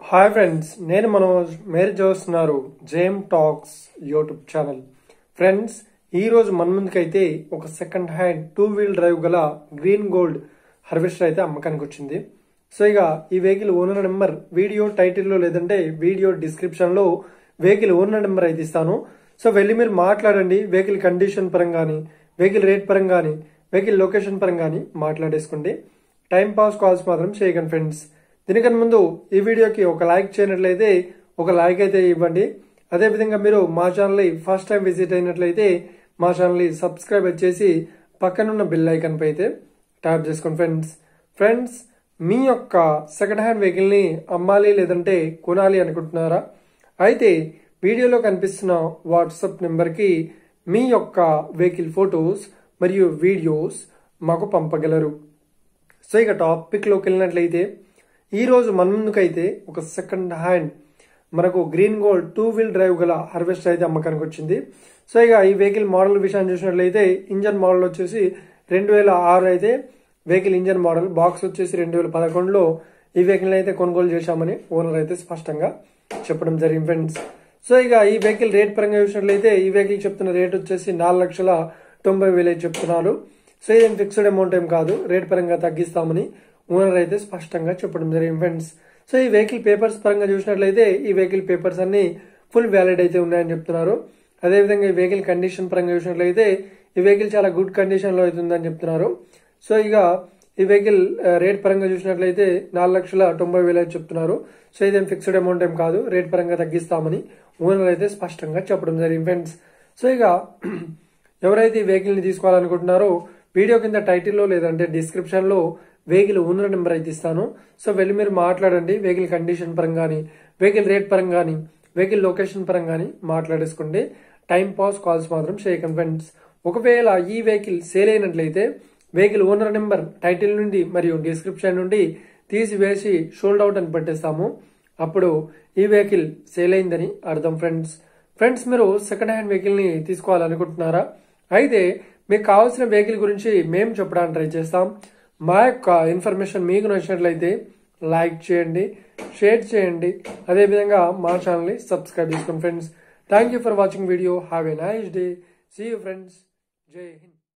hi friends నేను మనోజ్ మీరు చూస్తున్నారు gem talks YouTube channel friends ఈ రోజు మన ముందుకైతే ఒక second hand two wheel drive గల గ్రీన్ గోల్డ్ హార్వెస్టర్ అయితే అమ్మకానికి వచ్చింది సో ఇక ఈ వెహికల్ ఓనర్ నెంబర్ వీడియో టైటిల్లో లేదంటే వీడియో డిస్క్రిప్షన్లో వెహికల్ ఓనర్ నెంబర్ అయితే ఇస్తాను సో వెళ్ళి మీరు మాట్లాడండి వెహికల్ కండిషన్ పరంగాని వెహికల్ రేట్ పరంగాని వెహికల్ లొకేషన్ పరంగాని మాట్లాడేసుకోండి టైం పాస్ కాల్స్ మాత్రం చేయకండి ఫ్రెండ్స్ దీనికన్నా ముందు ఈ వీడియోకి ఒక లైక్ చేయనట్లయితే ఒక లైక్ అయితే ఇవ్వండి అదేవిధంగా మీరు మా ఛానల్ని ఫస్ట్ టైం విజిట్ అయినట్లయితే మా ఛానల్ని సబ్స్క్రైబ్ చేసి పక్కనున్న బిల్ ఐకన్ పై అయితే ట్యాప్ చేసుకోండి ఫ్రెండ్స్ ఫ్రెండ్స్ మీ యొక్క సెకండ్ హ్యాండ్ వెహికల్ని అమ్మాలి లేదంటే కొనాలి అనుకుంటున్నారా అయితే వీడియోలో కనిపిస్తున్న వాట్సాప్ నెంబర్కి మీ యొక్క వెహికల్ ఫొటోస్ మరియు వీడియోస్ మాకు పంపగలరు సో ఇక టాపిక్లోకి వెళ్ళినట్లయితే ఈరోజు మన ముందుకైతే ఒక సెకండ్ హ్యాండ్ మనకు green gold two wheel drive గల హార్వెస్టర్ అయితే అమ్మకానికి వచ్చింది సో ఇక ఈ వెహికల్ మోడల్ విషయాన్ని చూసినట్లయితే ఇంజన్ మోడల్ వచ్చేసి రెండు వేల ఆరు అయితే వెహికల్ ఇంజన్ మోడల్ బాక్స్ వచ్చేసి రెండు వేల పదకొండులో ఈ వెహికల్ అయితే కొనుగోలు చేశామని ఓనర్ అయితే స్పష్టంగా చెప్పడం జరిగింది ఫ్రెండ్స్ సో ఇక ఈ వెహికల్ రేట్ పరంగా చూసినట్లయితే ఈ వెహికల్ చెప్తున్న రేట్ వచ్చేసి నాలుగు లక్షల తొంభై వేలు అయితే చెప్తున్నారు సో ఇదేం ఫిక్స్డ్ అమౌంట్ ఏం కాదు రేట్ పరంగా తగ్గిస్తామని ఓనర్ అయితే స్పష్టంగా చెప్పడం జరిగింది ఫ్రెండ్స్ సో ఈ వెహికల్ పేపర్స్ పరంగా చూసినట్లయితే ఈ వెహికల్ పేపర్స్ అన్ని ఫుల్ వ్యాలిడ్ అయితే ఉన్నాయని చెప్తున్నారు అదేవిధంగా ఈ వెహికల్ కండిషన్ పరంగా చూసినట్లయితే ఈ వెహికల్ చాలా గుడ్ కండిషన్ లో అయితే ఉందని చెప్తున్నారు సో ఇక ఈ వెహికల్ రేట్ పరంగా చూసినట్లయితే నాలుగు లక్షల తొంభై వేలు అయితే చెప్తున్నారు సో ఇదేం ఫిక్స్డ్ అమౌంట్ ఏం కాదు రేట్ పరంగా తగ్గిస్తామని ఓనర్ అయితే స్పష్టంగా చెప్పడం జరిగింది ఫ్రెండ్స్ సో ఇక ఎవరైతే ఈ వెహికల్ ని తీసుకోవాలనుకుంటున్నారో వీడియో కింద టైటిల్లో లేదంటే డిస్క్రిప్షన్ లో వెహికల్ ఓనర్ నెంబర్ అయితే ఇస్తాను సో వెళ్ళి మీరు మాట్లాడండి వెహికల్ కండిషన్ పరంగాని వెహికల్ రేట్ పరంగాని వెహికల్ లొకేషన్ పరంగాని మాట్లాడేసుకోండి టైం పాస్ కాల్స్ మాత్రం చేయకండి ఫ్రెండ్స్ ఒకవేళ ఈ వెహికల్ సేల్ అయినట్లయితే వెహికల్ ఓనర్ నెంబర్ టైటిల్ నుండి మరియు డిస్క్రిప్షన్ నుండి తీసివేసి షోల్డ్ అవుట్ అని పెట్టేస్తాము అప్పుడు ఈ వెహికల్ సేల్ అయిందని అర్థం ఫ్రెండ్స్ ఫ్రెండ్స్ మీరు సెకండ్ హ్యాండ్ వెహికల్ ని తీసుకోవాలనుకుంటున్నారా అయితే మీకు కావాల్సిన వెహికల్ గురించి మేము చెప్పడానికి ట్రై చేస్తాం మా యొక్క ఇన్ఫర్మేషన్ మీకు నచ్చినట్లయితే లైక్ చేయండి షేర్ చేయండి అదేవిధంగా మా ఛానల్ని సబ్స్క్రైబ్ చేసుకోండి friends thank you for watching video have a nice day see you friends జై హింద్